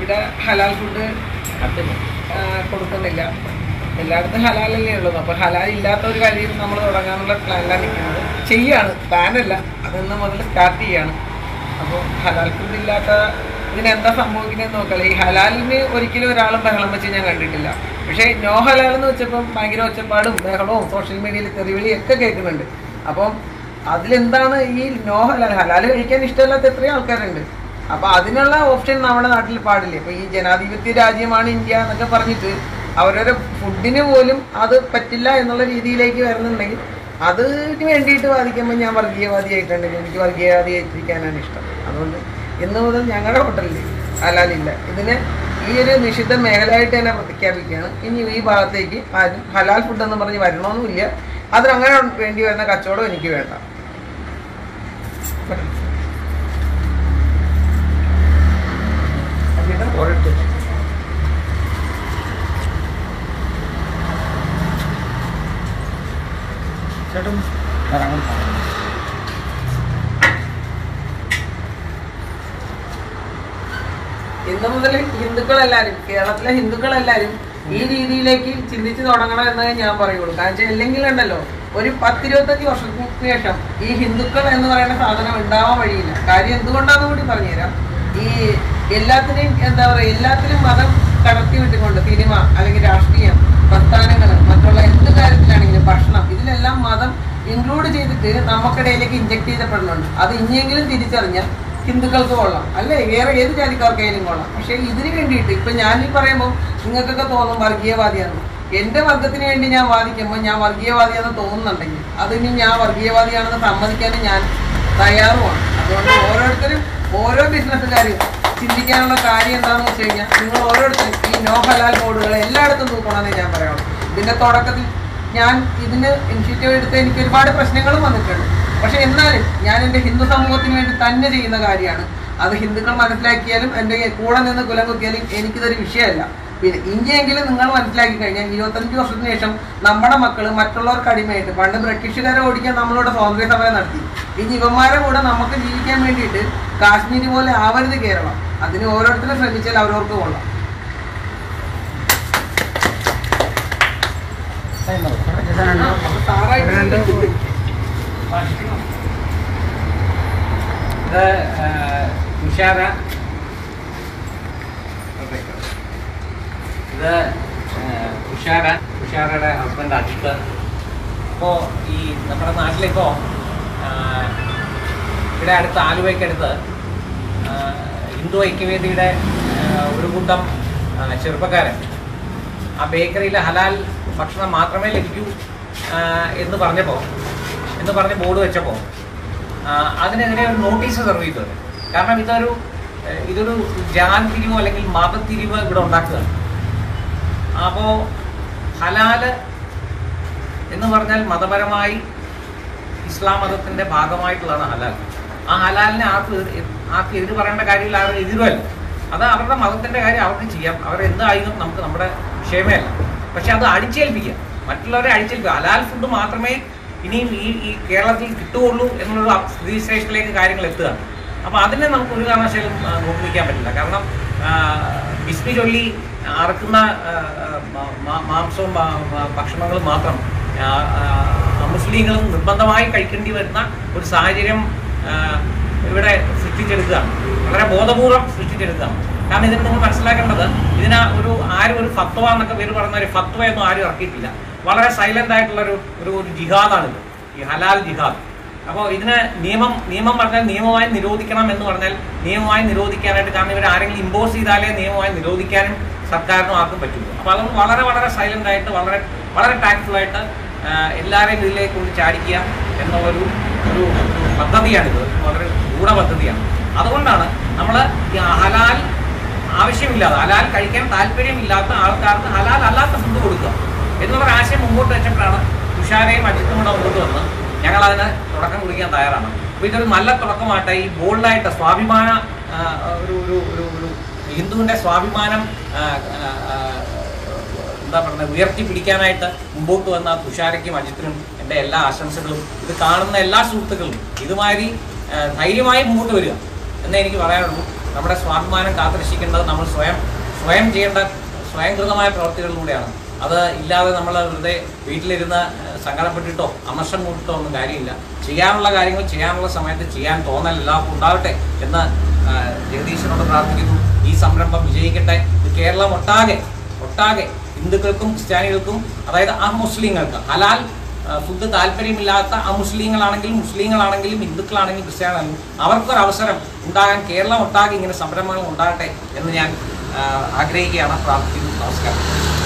ഇവിടെ ഹലാൽ ഫുഡ് കൊടുക്കുന്നില്ല എല്ലായിടത്തും ഹലാലല്ലേ ഉള്ളത് അപ്പോൾ ഹലാൽ ഇല്ലാത്ത ഒരു കാര്യം നമ്മൾ തുടങ്ങാനുള്ള പ്ലാനിലാണ് നിൽക്കുന്നത് ചെയ്യാണ് പ്ലാനല്ല അതിന്ന് മുതൽ സ്റ്റാർട്ട് ചെയ്യാണ് അപ്പോൾ ഹലാൽ ഫുഡ് ഇല്ലാത്ത ഇതിനെന്താ സംഭവിക്കുന്നത് നോക്കാം ഈ ഹലാലിന് ഒരിക്കലും ഒരാളും ബഹളം വെച്ച് ഞാൻ കണ്ടിട്ടില്ല പക്ഷേ നോ ഹലാൽ എന്ന് വെച്ചപ്പം ഭയങ്കര ഒച്ചപ്പാടും ബഹളവും സോഷ്യൽ മീഡിയയിൽ തെറിവിളിയൊക്കെ കേൾക്കുന്നുണ്ട് അപ്പം അതിലെന്താണ് ഈ നോ ഹലാൽ ഹലാൽ കഴിക്കാൻ ഇഷ്ടമില്ലാത്ത എത്രയോ ആൾക്കാരുണ്ട് അപ്പൊ അതിനുള്ള ഓപ്ഷൻ നമ്മുടെ നാട്ടിൽ പാടില്ല ഇപ്പൊ ഈ ജനാധിപത്യ രാജ്യമാണ് ഇന്ത്യ എന്നൊക്കെ പറഞ്ഞിട്ട് അവരവരുടെ ഫുഡിന് പോലും അത് പറ്റില്ല എന്നുള്ള രീതിയിലേക്ക് വരുന്നുണ്ടെങ്കിൽ അതിന് വേണ്ടിയിട്ട് വാദിക്കുമ്പോൾ ഞാൻ വർഗീയവാദിയായിട്ടുണ്ടെങ്കിൽ എനിക്ക് വർഗീയവാദിയായിട്ടിരിക്കാനാണ് ഇഷ്ടം അതുകൊണ്ട് ഇന്ന് മുതൽ ഞങ്ങളുടെ ഹോട്ടലിൽ ഹലാലില്ല ഇതിന് ഈ ഒരു നിഷിദ്ധ മേഖലയായിട്ട് തന്നെ പ്രഖ്യാപിക്കുകയാണ് ഇനി ഈ ഭാഗത്തേക്ക് ആരും ഹലാൽ ഫുഡ് എന്ന് പറഞ്ഞ് വരണമെന്നുമില്ല അതിനങ്ങനെ വേണ്ടി വരുന്ന കച്ചവടം എനിക്ക് വേണ്ട ഓരോ ചേട്ടൻ ഞാൻ അങ്ങോട്ട് പോകാം. ഇന്ന് മുതൽ ഹിന്ദുക്കളെല്ലാരും കേരളത്തിലെ ഹിന്ദുക്കളെല്ലാരും ഈ രീതിയിലേക്ക് ചിന്തിച്ചു തുടങ്ങണം എന്ന് ഞാൻ പറയുള്ളൂ കാരണം വെച്ചാൽ അല്ലെങ്കിൽ ഉണ്ടല്ലോ ഒരു പത്തിരുപത്തഞ്ച് വർഷത്തിന് ശേഷം ഈ ഹിന്ദുക്കൾ എന്ന് പറയുന്ന സാധനം ഉണ്ടാവാൻ വഴിയില്ല കാര്യം എന്തുകൊണ്ടാന്ന് കൂടി പറഞ്ഞുതരാം ഈ എല്ലാത്തിനെയും എന്താ പറയുക എല്ലാത്തിനും മതം കടത്തി വിട്ടുകൊണ്ട് സിനിമ അല്ലെങ്കിൽ രാഷ്ട്രീയം പ്രസ്ഥാനങ്ങൾ മറ്റുള്ള എന്ത് കാര്യത്തിലാണെങ്കിലും ഭക്ഷണം ഇതിലെല്ലാം മതം ഇൻക്ലൂഡ് ചെയ്തിട്ട് നമുക്കിടയിലേക്ക് ഇഞ്ചക്ട് ചെയ്തപ്പെടുന്നുണ്ട് അത് ഇനിയെങ്കിലും തിരിച്ചറിഞ്ഞാൽ ഹിന്ദുക്കൾക്ക് കൊള്ളാം അല്ലേ വേറെ ഏത് ജാതിക്കാർക്കായാലും കൊള്ളാം പക്ഷേ ഇതിന് വേണ്ടിയിട്ട് ഇപ്പൊ ഞാൻ ഈ പറയുമ്പോൾ നിങ്ങൾക്കൊക്കെ തോന്നും വർഗീയവാദിയാണ് എന്റെ വർഗത്തിന് വേണ്ടി ഞാൻ വാദിക്കുമ്പോൾ ഞാൻ വർഗീയവാദിയാണെന്ന് തോന്നുന്നുണ്ടെങ്കിൽ അതിന് ഞാൻ വർഗീയവാദിയാണെന്ന് സമ്മതിക്കാനും ഞാൻ തയ്യാറുമാണ് അതുകൊണ്ട് ഓരോരുത്തരും ഓരോ ബിസിനസ്സുകാരും ചിന്തിക്കാനുള്ള കാര്യം എന്താണെന്ന് വെച്ച് കഴിഞ്ഞാൽ നിങ്ങൾ ഓരോരുത്തരും ഈ നോ ഹലാൽ ബോർഡുകൾ എല്ലായിടത്തും തൂക്കണമെന്നേ ഞാൻ പറയുള്ളൂ ഇതിന്റെ തുടക്കത്തിൽ ഞാൻ ഇതിന് ഇനിഷ്യേറ്റീവ് എടുത്ത് എനിക്ക് ഒരുപാട് പ്രശ്നങ്ങളും വന്നിട്ടുണ്ട് പക്ഷെ എന്നാലും ഞാൻ എൻ്റെ ഹിന്ദു സമൂഹത്തിന് വേണ്ടി തന്നെ ചെയ്യുന്ന കാര്യമാണ് അത് ഹിന്ദുക്കൾ മനസ്സിലാക്കിയാലും എൻ്റെ കൂടെ നിന്ന് കുലം കുത്തിയാലും എനിക്കിതൊരു വിഷയമല്ല പിന്നെ ഇനിയെങ്കിലും നിങ്ങൾ മനസ്സിലാക്കി കഴിഞ്ഞാൽ ഇരുപത്തഞ്ച് വർഷത്തിന് ശേഷം നമ്മുടെ മക്കൾ മറ്റുള്ളവർക്ക് അടിമയായിട്ട് പണ്ട് ബ്രിട്ടീഷുകാരെ ഓടിക്കാൻ നമ്മളോട് സ്വാതന്ത്ര്യ സമരം നടത്തി ഇനി ഇവന്മാരെ കൂടെ നമുക്ക് ജീവിക്കാൻ വേണ്ടിയിട്ട് കാശ്മീർ പോലെ ആവരുത് കേരളം അതിന് ഓരോരുത്തരും ശ്രമിച്ചാൽ അവരവർക്ക് കൊള്ളാം ടൈം ആവും. ചേട്ടൻ ചേട്ടൻ അപ്പൊ സാറായിട്ട് ഇത് തുഷാര ഇത് തുഷാര തുഷാരയുടെ ഹസ്ബൻഡ് അജിത്ത് ഇപ്പോൾ ഈ നമ്മുടെ നാട്ടിലിപ്പോൾ ഇവിടെ അടുത്ത് ആലുവയ്ക്കടുത്ത് ആ, ഹിന്ദു ഐക്യവേദിയുടെ ആ, ഒരു കൂട്ടം ആ, ചെറുപ്പക്കാരൻ ആ ബേക്കറിയിൽ ഹലാൽ ഭക്ഷണം മാത്രമേ ലഭിക്കൂ ആ, എന്ന് പറഞ്ഞപ്പോൾ എന്ന് പറഞ്ഞ് ബോർഡ് വെച്ചപ്പോൾ ആ, അതിനെതിരെ ഒരു നോട്ടീസ് സെർവ് ചെയ്തത് കാരണം ഇതൊരു ഏഹ്, ഇതൊരു ജാൻ തിരിവോ അല്ലെങ്കിൽ മതത്തിരിവ് ഇവിടെ ഉണ്ടാക്കുകയാണ് അപ്പോൾ ഹലാല് എന്ന് പറഞ്ഞാൽ മതപരമായി ഇസ്ലാം മതത്തിന്റെ ഭാഗമായിട്ടുള്ളതാണ് ഹലാൽ ആ ഹലാലിനെ ആർക്ക് എതിർ- ആർക്ക് എതിര് പറയേണ്ട കാര്യമില്ല ആരും എതിരുമല്ല അത് അവരുടെ മതത്തിന്റെ കാര്യം അവർക്ക് ചെയ്യാം അവർ എന്തായാലും നമുക്ക് നമ്മുടെ വിഷയമേ അല്ല പക്ഷെ അത് അടിച്ചേൽപ്പിക്കുക മറ്റുള്ളവരെ അടിച്ചേൽപ്പിക്കുക ഹലാൽ ഫുഡ് മാത്രമേ ഇനിയും ഈ ഈ കേരളത്തിൽ കിട്ടുകയുള്ളൂ എന്നുള്ളൊരു സ്ഥിതിവിശേഷത്തിലേക്ക് കാര്യങ്ങൾ എത്തുകയാണ് അപ്പോൾ അതിനെ നമുക്ക് ഒരു കാരണവശാലും ആ, നോക്കി നിൽക്കാൻ പറ്റില്ല കാരണം ആ, ബിസ്മി ചൊല്ലി അറക്കുന്ന ആ, ആ, മാ- മാ- മാംസവും ആ, ആ, ഭക്ഷണങ്ങളും മാത്രം ആ, ആ, മുസ്ലിങ്ങളും നിർബന്ധമായി കഴിക്കേണ്ടി വരുന്ന ഒരു സാഹചര്യം ആ, ഇവിടെ സൃഷ്ടിച്ചെടുക്കുകയാണ് വളരെ ബോധപൂർവം സൃഷ്ടിച്ചെടുക്കുകയാണ് കാരണം ഇതിന് നിങ്ങൾ മനസ്സിലാക്കേണ്ടത് ഇതിന് ഒരു ആരും ഒരു ഫത്വ എന്നൊക്കെ പേര് പറയുന്ന ഒരു ഫത്വയൊന്നും ആരും ഇറക്കിയിട്ടില്ല വളരെ സൈലന്റ് ആയിട്ടുള്ള ഒരു ഒരു ഒരു ജിഹാദാണിത് ഈ ഹലാൽ ജിഹാദ് അപ്പോൾ ഇതിന് നിയമം നിയമം പറഞ്ഞാൽ നിയമമായി നിരോധിക്കണം എന്ന് പറഞ്ഞാൽ നിയമമായി നിരോധിക്കാനായിട്ട് കാരണം ഇവർ ആരെങ്കിലും ഇമ്പോസ് ചെയ്താലേ നിയമമായി നിരോധിക്കാനും സർക്കാരിനും ആർക്കും പറ്റുള്ളൂ അപ്പോൾ അതുകൊണ്ട് വളരെ വളരെ സൈലന്റ് ആയിട്ട് വളരെ വളരെ ടാക്ട്ഫുൾ ആയിട്ട് ആ, എല്ലാവരെയും ഇതിലേക്ക് കൊണ്ട് ചാടിക്കുക എന്നുള്ളൊരു ഒരു പദ്ധതിയാണിത് വളരെ ഗൂഢ പദ്ധതിയാണ് അതുകൊണ്ടാണ് നമ്മൾ ഈ ഹലാൽ ആവശ്യമില്ലാതെ ഹലാൽ കഴിക്കാൻ താല്പര്യമില്ലാത്ത ആൾക്കാർക്ക് ഹലാൽ അല്ലാത്ത ഫുഡ് കൊടുക്കുക എന്നുള്ള ഒരു ആശയം മുമ്പോട്ട് വെച്ചപ്പോഴാണ് തുഷാരയും അജിത്തും കൂടെ മുമ്പോട്ട് വന്ന് ഞങ്ങൾ അതിന് തുടക്കം കുറിക്കാൻ തയ്യാറാണ് അപ്പോൾ ഇതൊരു നല്ല തുടക്കമായിട്ട് ഈ ബോൾഡായിട്ട് സ്വാഭിമാന ആ, ഒരു ഒരു ഒരു ഒരു ഹിന്ദുവിൻ്റെ സ്വാഭിമാനം ആ, ആ, ആ, എന്താ പറയുക ഉയർത്തിപ്പിടിക്കാനായിട്ട് മുമ്പോട്ട് വന്ന തുഷാരയ്ക്കും അജിത്തിനും എൻ്റെ എല്ലാ ആശംസകളും ഇത് കാണുന്ന എല്ലാ സുഹൃത്തുക്കളും ഇതുമാതിരി ആ, ധൈര്യമായി മുമ്പോട്ട് വരിക എന്നേ എനിക്ക് പറയാനുള്ളൂ നമ്മുടെ സ്വാഭിമാനം കാത്തുരക്ഷിക്കേണ്ടത് നമ്മൾ സ്വയം സ്വയം ചെയ്യേണ്ട സ്വയംകൃതമായ പ്രവർത്തികളിലൂടെയാണ് അത് ഇല്ലാതെ നമ്മൾ വെറുതെ വീട്ടിലിരുന്ന് ഏഹ്, സങ്കടപ്പെട്ടിട്ടോ അമർഷം കൂട്ടിട്ടോ ഒന്നും കാര്യമില്ല ചെയ്യാനുള്ള കാര്യങ്ങൾ ചെയ്യാനുള്ള സമയത്ത് ചെയ്യാൻ തോന്നൽ എല്ലാവർക്കും ഉണ്ടാവട്ടെ എന്ന് ആ, ജഗദീശനോട് പ്രാർത്ഥിക്കുന്നു ഈ സംരംഭം വിജയിക്കട്ടെ ഇത് കേരളം ഒട്ടാകെ ഒട്ടാകെ ഹിന്ദുക്കൾക്കും ക്രിസ്ത്യാനികൾക്കും അതായത് ആ മുസ്ലിങ്ങൾക്ക് ഹലാൽ ആ, ഫുഡ് താല്പര്യമില്ലാത്ത ആ മുസ്ലിങ്ങളാണെങ്കിലും മുസ്ലിങ്ങളാണെങ്കിലും ഹിന്ദുക്കളാണെങ്കിലും ക്രിസ്ത്യാനികളാണെങ്കിലും അവർക്കൊരു അവസരം ഉണ്ടാകാൻ കേരളം ഒട്ടാകെ ഇങ്ങനെ സംരംഭങ്ങൾ ഉണ്ടാകട്ടെ എന്ന് ഞാൻ ആ, ആഗ്രഹിക്കുകയാണ് പ്രാർത്ഥിക്കുന്നു നമസ്കാരം